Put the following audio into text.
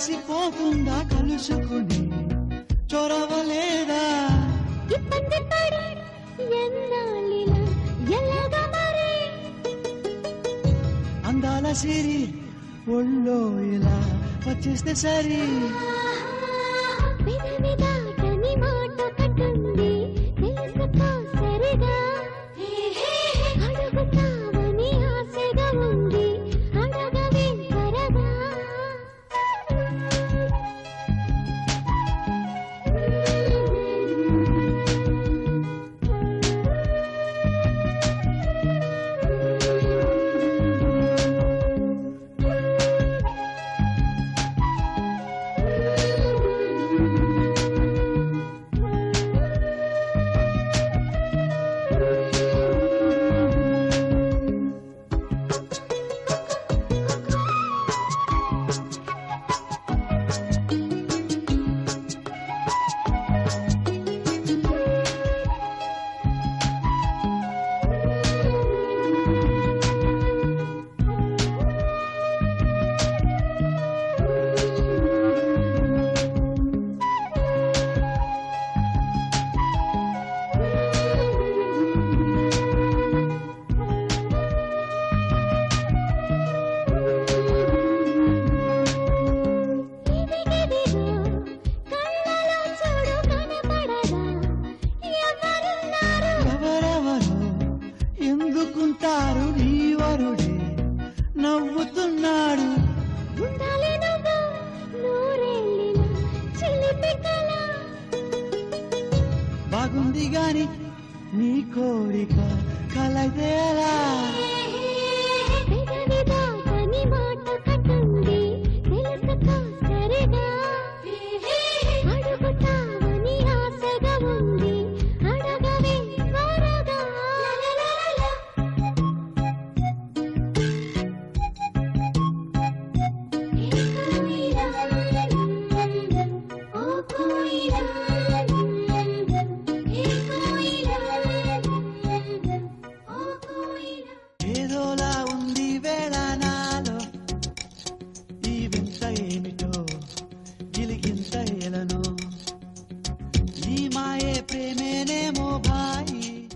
కలిసిపోతుందా కలుసుకుని చొరవలేదా ఇబ్బంది పడి ఎన్నాళ్ళిలా ఎలాగా మరి అందాల సిరి ఒళ్ళో ఇలా వచ్చేస్తే సరి పెదవి దాటని మాట కట్టుంది తెలుసుకో సరిగా అడుగుతావని ఆశగా ఉంది అడగవే త్వరగా ఇదిగిదిగో కళ్ళలో చూడు కనపడదా ఎవరున్నారు ఎవరెవరు ఎందుకుంటారు నీ వరుడే నవ్వుతున్నాడు ఉండాలి నువ్వు నూరేళ్ళిన చిలిపి కళ బాగుంది గాని నీ కోరిక కలదేలా పెదవి దాటని మాట కట్టుంది తెలుసుకో సరిగా అడుగుతావని ఆశగా ఉంది అడగవే త్వరగా ఓ కోయిలా ఏ కోయిలా ఓ కోయిలా ఏదోలా ఉంది వేళ నాలో ఈ వింత ఏమిటో గిలిగింత ఎలను ఈ మాయే ప్రేమేనేమో